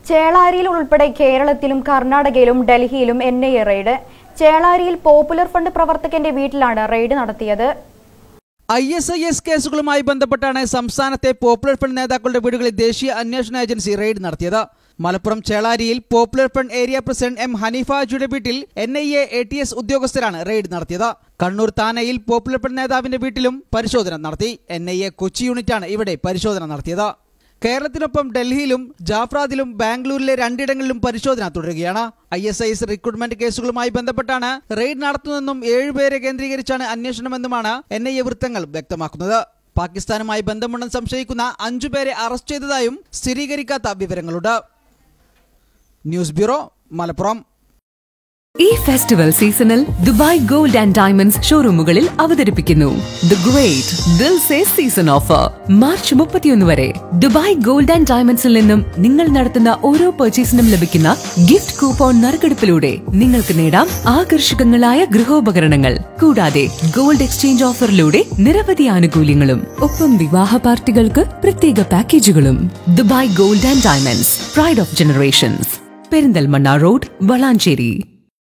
ചേളാരിയിൽ ഉൾപ്പെടെ കേരളത്തിലും കർണാടകയിലും ഡൽഹിയിലും എൻ ഐ എ റെയ്ഡ് ചേളാരിയിൽ പോപ്പുലർ ഫണ്ട് പ്രവർത്തകന്റെ വീട്ടിലാണ് റെയ്ഡ് നടത്തിയത് ഐ എസ് ഐ എസ് കേസുകളുമായി ബന്ധപ്പെട്ടാണ് സംസ്ഥാനത്തെ പോപ്പുലർ ഫണ്ട് നേതാക്കളുടെ വീടുകളിൽ ദേശീയ അന്വേഷണ ഏജൻസി റെയ്ഡ് നടത്തിയത് മലപ്പുറം ചേളാരിയിൽ popular front area president M Hanifa ഹാജിയുടെ വീട്ടിൽ N I A A T S ഉദ്യോഗസ്ഥരാണ് റെയ്ഡ് നടത്തിയത് കണ്ണൂർ താനയിൽ പോപ്പുലർ ഫണ്ട് നേതാവിന്റെ വീട്ടിലും പരിശോധന നടത്തി എൻ ഐ എ കൊച്ചി യൂണിറ്റാണ് ഇവിടെ പരിശോധന നടത്തിയത് കേരളത്തിനൊപ്പം ഡൽഹിയിലും ജാഫ്രാദിലും ബാംഗ്ലൂരിലെ രണ്ടിടങ്ങളിലും പരിശോധന തുടരുകയാണ് I S I S recruitment കേസുകളുമായി ബന്ധപ്പെട്ടാണ് റെയ്ഡ് നടത്തുന്നതെന്നും ഏഴുപേരെ കേന്ദ്രീകരിച്ചാണ് അന്വേഷണമെന്നുമാണ് എൻ ഐ എ വൃത്തങ്ങൾ വ്യക്തമാക്കുന്നത് പാകിസ്ഥാനുമായി ബന്ധമുണ്ടെന്ന് സംശയിക്കുന്ന അഞ്ചുപേരെ അറസ്റ്റ് ചെയ്തതായും സ്ഥിരീകരിക്കാത്ത വിവരങ്ങളുണ്ട് ന്യൂസ് ബ്യൂറോ മലപ്പുറം ഈ ഫെസ്റ്റിവൽ സീസണിൽ ദുബായ് ഗോൾഡ് ആൻഡ് ഡയമണ്ട്സ് ഷോറൂമുകളിൽ അവതരിപ്പിക്കുന്നു the great Dil Se season offer March മുപ്പത്തിയൊന്ന് വരെ ദുബായ് ഗോൾഡ് ആൻഡ് ഡയമണ്ട്സിൽ നിന്നും നിങ്ങൾ നടത്തുന്ന ഓരോ പർച്ചേസിനും ലഭിക്കുന്ന ഗിഫ്റ്റ് കൂപ്പൺ നറുക്കെടുപ്പിലൂടെ നിങ്ങൾക്ക് നേടാം ആകർഷകങ്ങളായ ഗൃഹോപകരണങ്ങൾ കൂടാതെ ഗോൾഡ് എക്സ്ചേഞ്ച് ഓഫറിലൂടെ നിരവധി ആനുകൂല്യങ്ങളും ഒപ്പം വിവാഹ പാർട്ടികൾക്ക് പ്രത്യേക പാക്കേജുകളും Dubai gold and diamonds pride of generations Perinthalmanna road Valanchery